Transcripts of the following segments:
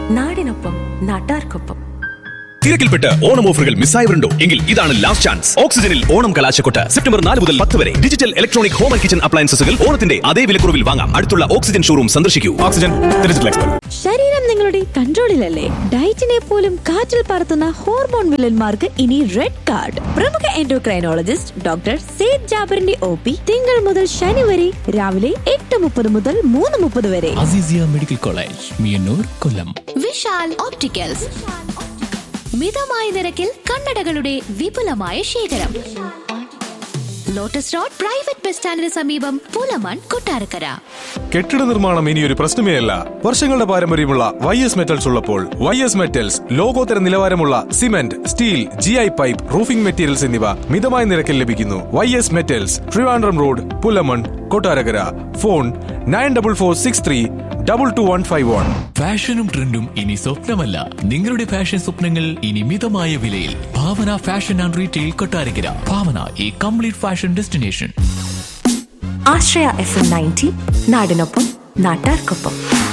നാടിനൊപ്പം നാട്ടാർക്കൊപ്പം തിരക്കിൽപ്പെട്ട് ഓണം ഓഫറുകൾ മിസ്സായവരുണ്ടോ എങ്കിൽ ഇതാണ് ലാസ്റ്റ് ചാൻസ് ഓക്സിജനിൽ ഓണം കലാശക്കൊട്ട് സെപ്റ്റംബർ നാല് മുതൽ പത്ത് വരെ digital electronic home and kitchen അപ്ലയൻസസുകൾ ഓണത്തിന്റെ അതേ വിലക്കുറവിൽ വാങ്ങാം അടുത്തുള്ള ഓക്സിജൻ ഷോറൂം സന്ദർശിക്കൂ ഓക്സിജൻ ഡിജിറ്റൽ എക്സ്പെർട്ട് ശരീരം നിങ്ങളുടെ കൺട്രോളിലല്ലേ ഡയറ്റിനെ പോലും കാറ്റിൽ പറത്തുന്ന ഹോർമോൺ വില്ലന്മാർക്ക് ഇനി റെഡ് കാർഡ് പ്രമുഖ എൻഡോക്രൈനോളജിസ്റ്റ് ഡോക്ടർ സെയ്ദ് ജാബറിന്റെ ഒ പി തിങ്കൾ മുതൽ ശനി വരെ രാവിലെ എട്ട് മുപ്പത് മുതൽ മൂന്ന് മുപ്പത് വരെ Azeezia medical college Meeyannoor Kollam Vishal opticals മിതമായ നിരക്കിൽ കണ്ണടകളുടെ വിപുലമായ ശേഖരം ലോട്ടസ് റോഡ് പ്രൈവറ്റ് ബസ് സ്റ്റാൻഡിന് സമീപം പുലമൺ കൊട്ടാരക്കര കെട്ടിട നിർമ്മാണം ഇനി ഒരു പ്രശ്നമേ അല്ല വർഷങ്ങളുടെ പാരമ്പര്യമുള്ള വൈ എസ് മെറ്റൽസ് ഉള്ളപ്പോൾ വൈ എസ് മെറ്റൽസ് ലോകോത്തര നിലവാരമുള്ള cement steel G I pipe roofing materials എന്നിവ മിതമായ നിരക്കിൽ ലഭിക്കുന്നു Y S metals Trivandrum road Pulamon Kottarakkara phone nine double four six three double two one five one ഫാഷനും ട്രെൻഡും ഇനി സ്വപ്നമല്ല നിങ്ങളുടെ ഫാഷൻ സ്വപ്നങ്ങൾ ഇനി മിതമായ വിലയിൽ Bhavana fashion and retail Kottarakkara Bhavana ഈ complete fashion destination Ashraya F M ninety നാടിനൊപ്പം നാട്ടാർക്കൊപ്പം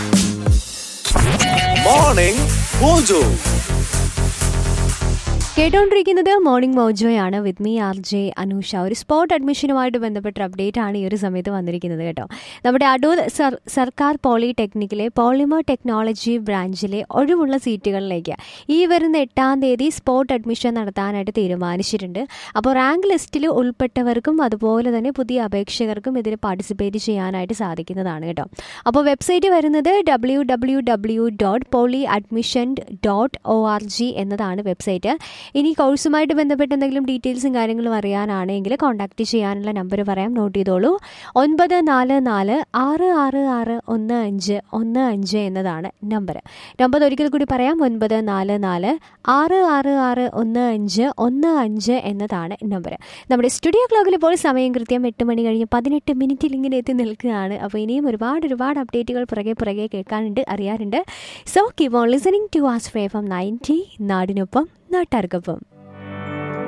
മോർണിംഗ് മോജോ കേട്ടോണ്ടിരിക്കുന്നത് മോർണിംഗ് മോജോയാണ് with me R J Anusha ഒരു സ്പോട്ട് അഡ്മിഷനുമായിട്ട് ബന്ധപ്പെട്ട അപ്ഡേറ്റ് ആണ് ഈ ഒരു സമയത്ത് വന്നിരിക്കുന്നത് കേട്ടോ നമ്മുടെ അടൂർ സർ സർക്കാർ പോളിടെക്നിക്കിലെ പോളിമർ ടെക്നോളജി ബ്രാഞ്ചിലെ ഒഴിവുള്ള സീറ്റുകളിലേക്ക് ഈ വരുന്ന എട്ടാം തീയതി സ്പോട്ട് അഡ്മിഷൻ നടത്താനായിട്ട് തീരുമാനിച്ചിട്ടുണ്ട് അപ്പോൾ റാങ്ക് ലിസ്റ്റിൽ ഉൾപ്പെട്ടവർക്കും അതുപോലെ തന്നെ പുതിയ അപേക്ഷകർക്കും ഇതിൽ പാർട്ടിസിപ്പേറ്റ് ചെയ്യാനായിട്ട് സാധിക്കുന്നതാണ് കേട്ടോ അപ്പോൾ വെബ്സൈറ്റ് വരുന്നത് W W W dot poly admission dot O R G എന്നതാണ് വെബ്സൈറ്റ് ഇനി കോഴ്സുമായിട്ട് ബന്ധപ്പെട്ട് എന്തെങ്കിലും ഡീറ്റെയിൽസും കാര്യങ്ങളും അറിയാനാണെങ്കിൽ കോൺടാക്ട് ചെയ്യാനുള്ള നമ്പർ പറയാം നോട്ട് ചെയ്തോളൂ ഒൻപത് നാല് നാല് ആറ് ആറ് ആറ് ഒന്ന് അഞ്ച് ഒന്ന് അഞ്ച് എന്നതാണ് നമ്പർ നമ്പർ ഒരിക്കൽ കൂടി പറയാം ഒൻപത് നാല് നാല് ആറ് ആറ് ആറ് ഒന്ന് അഞ്ച് ഒന്ന് അഞ്ച് എന്നതാണ് നമ്പർ നമ്മുടെ സ്റ്റുഡിയോ ക്ലോക്കിൽ ഇപ്പോൾ സമയം കൃത്യം എട്ട് മണി കഴിഞ്ഞ് പതിനെട്ട് മിനിറ്റിൽ ഇങ്ങനെ എത്തി നിൽക്കുകയാണ് അപ്പോൾ ഇനിയും ഒരുപാട് ഒരുപാട് അപ്ഡേറ്റുകൾ പുറകെ പുറകെ കേൾക്കാനുണ്ട് അറിയാറുണ്ട് so keep on listening to us ഫ്രേ ഫ്രം നയൻറ്റി നാടിനൊപ്പം നാട്ടാർക്കൊപ്പം